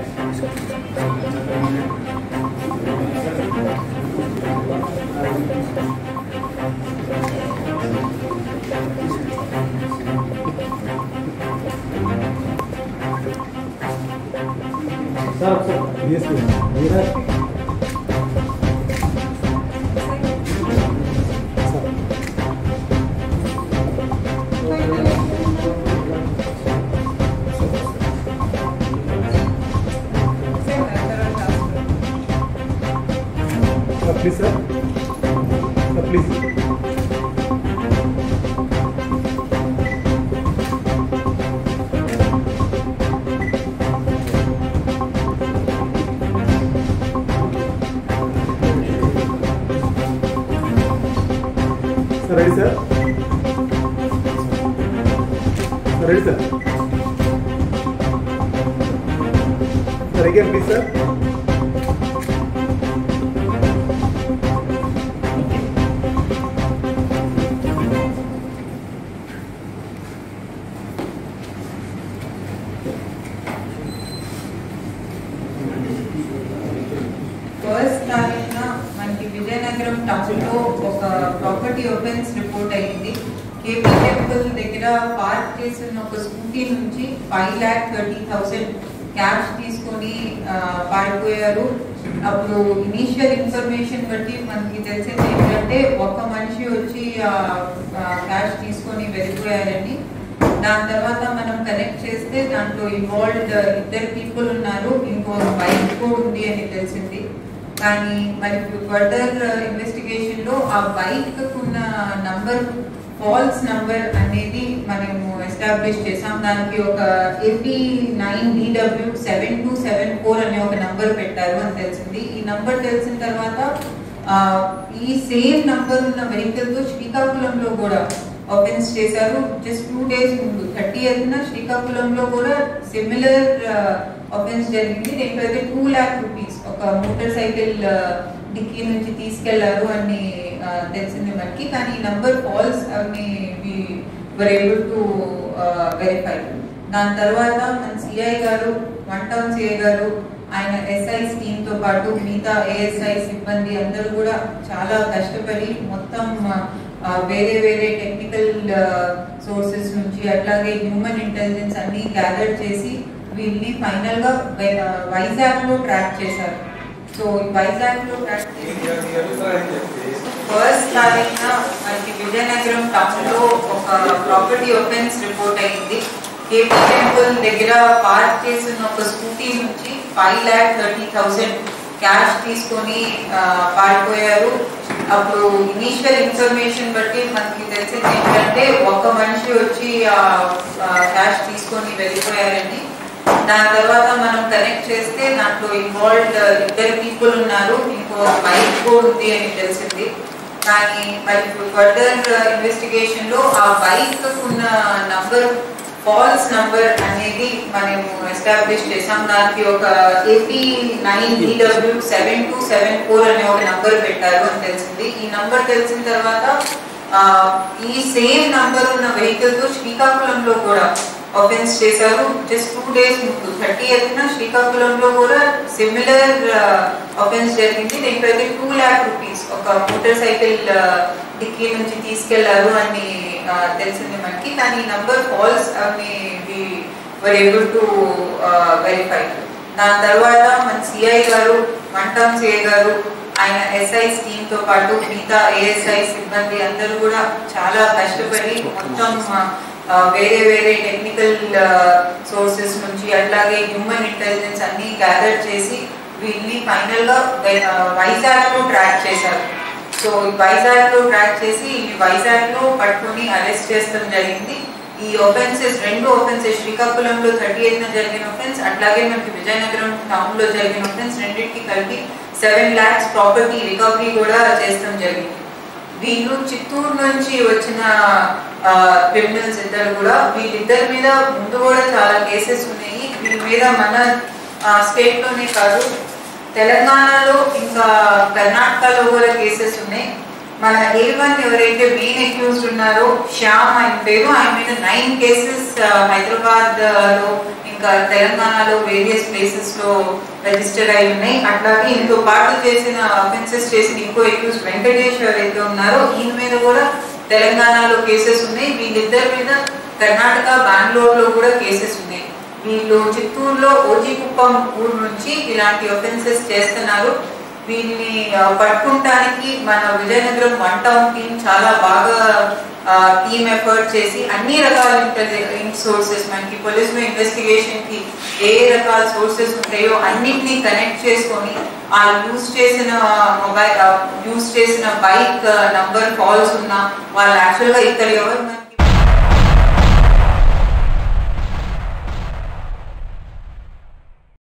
sir ఒకసారి DSP మీరా sir sir please sir sir please sir ready sir sir ready sir sir again please sir first తారీఖున మనకి Vizianagaram town లో ఒక property offence report అయింది KP temple దగ్గర park చేసిన ఒక స్కూటీ నుంచి five lakh thirty thousand cash తీసుకొని ఆ, పారిపోయారు అప్పుడు ఇనీషియల్ ఇన్ఫర్మేషన్ బట్టి మనకి తెలిసేది ఏంటంటే ఒక మనిషి వచ్చి క్యాష్ తీసుకొని వెళ్ళిపోయారని దాని తర్వాత మనం కనెక్ట్ చేస్తే దాంట్లో ఇన్వాల్వ్డ్ ఇద్దరు పీపుల్ ఉన్నారు ఇంకో బైక్ కూడా ఉంది అని తెలిసింది కానీ మరి ఫర్దర్ ఇన్వెస్టిగేషన్ లో ఆ బైక్ ఉన్న నంబర్ ఫాల్స్ నంబర్ అనేది మనము ఎస్టాబ్లిష్ చేసాం దానికి ఒక AP nine DW seven two seven four అనే ఒక నంబర్ పెట్టారు అని తెలిసింది ఈ నంబర్ తెలిసిన తర్వాత ఆ, ఈ సేమ్ నంబర్ ఉన్న వెహికల్ తో శ్రీకాకుళంలో కూడా ఆఫెన్స్ చేశారు జస్ట్ టూ డేస్ ముందు థర్టీ ఎయిత్న శ్రీకాకుళంలో కూడా సిమిలర్ ఆఫెన్స్ జరిగింది దీంట్లో అయితే టూ ల్యాక్ రూపీస్ ఒక మోటార్ సైకిల్ డిక్కీ నుంచి తీసుకెళ్లారు అని ఆ, తెలిసింది మనకి కానీ ఈ నంబర్ ఫాల్స్ అని వర్ ఏబుల్ టు వెరిఫై దాని తర్వాత మన సిఐ గారు వన్ టౌన్ సిఐ గారు ఆయన ఎస్ఐస్ టీమ్ తో పాటు మిగతా ఏఎస్ఐ సిబ్బంది అందరూ కూడా చాలా కష్టపడి మొత్తం ఆ, వేరే వేరే టెక్నికల్ సోర్సెస్ నుంచి అట్లాగే హ్యూమన్ ఇంటెలిజెన్స్ అన్ని గ్యాదర్ చేసి వీళ్ళని ఫైనల్ గా వైజాగ్ లో ట్రాక్ చేశారు సో వైజాగ్ లో ట్రాక్ చేసి ఫస్ట్ తారీఖున మనకి విజయనగరం టౌన్ లో ఒక ప్రాపర్టీ ఒఫెన్స్ రిపోర్ట్ అయింది కేపీ టెంపుల్ దగ్గర పార్క్ చేసిన ఒక స్కూటీ నుంచి five lakh thirty thousand cash తీసుకొని ఆ, పారిపోయారు అప్పుడు ఇనీషియల్ ఇన్ఫర్మేషన్ బట్టి మనకి తెలిసింది ఏంటంటే ఒక మనిషి వచ్చి క్యాష్ తీసుకొని వెళ్ళిపోయారని దాని తర్వాత మనం కనెక్ట్ చేస్తే దాంట్లో ఇన్వాల్వ్డ్ ఇద్దరు పీపుల్ ఉన్నారు ఇంకో బైక్ కూడా ఉంది అని తెలిసింది కానీ మరి ఫర్దర్ ఇన్వెస్టిగేషన్ లో ఆ బైక్ ఉన్న నంబర్ ఫాల్స్ నంబర్ అనేది మనము ఎస్టాబ్లిష్ చేసాం దానికి ఒక AP nine DW seven two seven four అనే ఒక నంబర్ పెట్టారు అని తెలిసింది ఈ నంబర్ తెలిసిన తర్వాత ఆ, ఈ సేమ్ నంబర్ ఉన్న వెహికల్ తో శ్రీకాకుళంలో కూడా ఆఫెన్స్ చేశారు జస్ట్ టూ డేస్ ముందు థర్టీ ఎయిత్న శ్రీకాకుళంలో కూడా సిమిలర్ ఆఫెన్స్ జరిగింది దీంట్లో అయితే టూ ల్యాక్ రూపీస్ ఒక మోటార్ సైకిల్ డిక్కీ నుంచి తీసుకెళ్లారు అని ఆ, తెలిసింది మనకి కానీ ఈ నంబర్ ఫాల్స్ అని వర్ ఏబుల్ టు వెరిఫై దాని తర్వాత మన సిఐ గారు వన్ టౌన్ సిఐ గారు ఆయన ఎస్ఐస్ టీమ్ తో పాటు మిగతా ఏఎస్ఐ సిబ్బంది అందరూ కూడా చాలా కష్టపడి మొత్తం ఆ, వేరే వేరే టెక్నికల్ సోర్సెస్ నుంచి అట్లాగే హ్యూమన్ ఇంటెలిజెన్స్ అన్ని గ్యాదర్ చేసి వీళ్ళని ఫైనల్ గా వైజాగ్ లో ట్రాక్ చేశారు సో ఈ వైజాగ్ లో ట్రాక్ చేసి ఈ వైజాగ్ లో పట్టుకొని అరెస్ట్ చేస్తాం జరిగింది ఈ ఒఫెన్సెస్ రెండు ఒఫెన్సెస్ శ్రీకాకుళంలో థర్టీ ఎయిత్ జరిగిన ఒఫెన్స్ అట్లాగే మనకి విజయనగరం టౌన్ లో జరిగిన ఒఫెన్స్ రెండింటికి కలిపి సెవెన్ లాక్స్ ప్రాపర్టీ రికవరీ కూడా చేస్తాం జరిగింది వీళ్ళు చిత్తూరు నుంచి వచ్చిన క్రిమినల్స్ ఇద్దరు కూడా వీళ్ళిద్దరి మీద ముందు కూడా చాలా కేసెస్ ఉన్నాయి వీళ్ళ మీద మన స్టేట్ లోనే కాదు తెలంగాణలో ఇంకా కర్ణాటకలో కూడా కేసెస్ ఉన్నాయి మన ఏ వన్ ఎవరైతే మెయిన్ అక్యూజ్డ్ ఉన్నారో శ్యామ్ ఆయన పేరు ఆయన మీద నైన్ కేసెస్ హైదరాబాద్ లో ఇంకా తెలంగాణలో వేరియస్ ప్లేసెస్ లో రిజిస్టర్ అయి ఉన్నాయి అట్లాగే ఇంతో పాటు చేసిన అఫెన్సెస్ చేసిన ఇంకో అక్యూజ్ వెంకటేష్ ఎవరైతే ఉన్నారో ఈయన మీద కూడా తెలంగాణలో కేసెస్ ఉన్నాయి వీళ్ళిద్దరి మీద కర్ణాటక బెంగళూరు లో కూడా కేసెస్ ఉన్నాయి వీళ్ళు చిత్తూరులో ఓజీకుప్పం ఊరు నుంచి ఇలాంటి ఒఫెన్సెస్ చేస్తున్నారు వీళ్ళని ఆ, పట్టుకుంటానికి మన విజయనగరం వన్ టౌన్ టీం చాలా బాగా టీమ్ ఎఫర్ట్ చేసి అన్ని రకాల సోర్సెస్ మనకి పోలీస్ ఇన్వెస్టిగేషన్ కి ఏ రకాల సోర్సెస్ ఉంటాయో అన్నిటినీ కనెక్ట్ చేసుకొని ఆ యూజ్ చేసిన మొబైల్ యూజ్ చేసిన బైక్ నంబర్ కాల్స్ ఉన్న వాళ్ళు యాక్చువల్ గా ఇక్కడ ఎవరు మన